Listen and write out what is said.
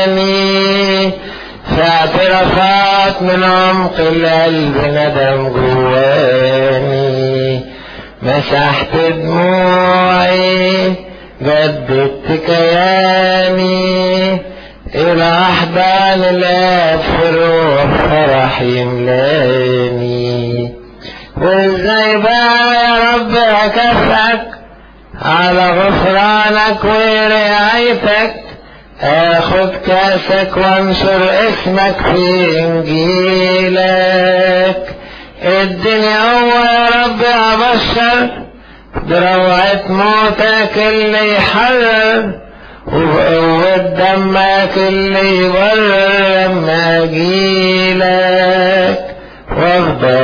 في اعترافات من عمق القلب ندم جواني مسحت دموعي جددت كياني إلى أحضان الآب في الروح فرح يملاني وإزاي بقى يا رب أكافئك على غفرانك ورعايتك اخد كاسك وانشر اسمك في انجيلك ادني هو يا رب ابشر بروعة موتك اللي يحرر وبقوة دمك اللي يبرر لما اجيلك وافضل